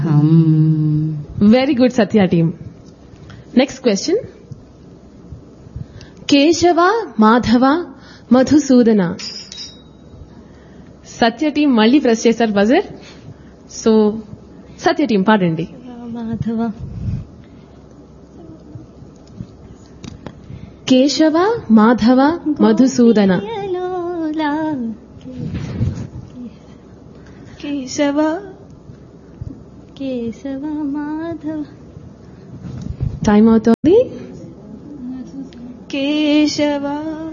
Very good Satya team next question Keshava Madhava Madhusudana Satya team మళ్ళీ press చేశారు buzzer so Satya team పాడండి మాధవ కేశవ మాధవ మధుసూదన గోపియలోలా. కేశవ కేశవ మాధవ టైం అవుతోంది Keshava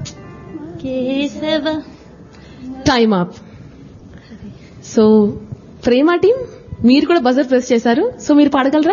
Keshava time up so Prema team మీరు కూడా బజర్ ప్రెస్ చేశారు సో మీరు పాడగలరా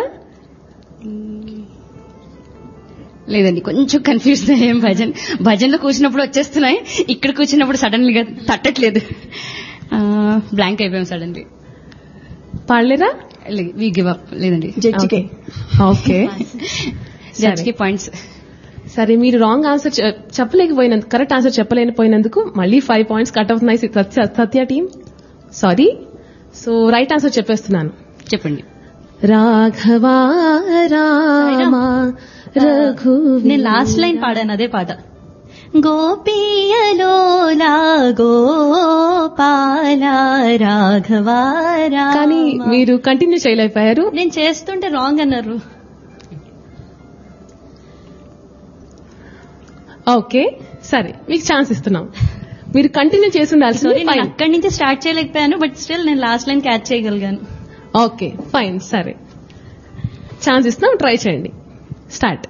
లేదండి కొంచెం కన్ఫ్యూజ్ అయ్యాం భజన్ భజన్లో కూర్చున్నప్పుడు వచ్చేస్తున్నాయి ఇక్కడ కూర్చున్నప్పుడు సడన్ గా తట్టట్లేదు బ్లాంక్ అయిపోయాం సడన్లీ పాడలేరా వి గివ్ అప్ లేదండి జడ్జికే ఓకే జడ్జ్ కి పాయింట్స్ సరే మీరు రాంగ్ ఆన్సర్ చెప్పలేకపోయినందుకు కరెక్ట్ ఆన్సర్ చెప్పలేకపోయినందుకు మళ్ళీ ఫైవ్ పాయింట్స్ కట్ అవుతున్నాయి Satya Satya team sorry so right answer చెప్పేస్తున్నాను చెప్పండి రాఘవా రామ రఘు నేను లాస్ట్ లైన్ పాడాను అదే పాట గోపియలోలా గోపాల రాఘవ రామ. కానీ మీరు కంటిన్యూ చేయలేకపోయారు నేను చేస్తుంటే రాంగ్ అన్నారు ఓకే సరే మీకు ఛాన్స్ ఇస్తున్నాం మీరు కంటిన్యూ చేసి ఉండాల్సింది సారీ నేను అక్కడి నుంచి స్టార్ట్ చేయలేకపోయాను బట్ స్టిల్ నేను లాస్ట్ లైన్ క్యాచ్ చేయగలిగాను ఓకే ఫైన్ సరే ఛాన్స్ ఇస్తున్నాం ట్రై చేయండి స్టార్ట్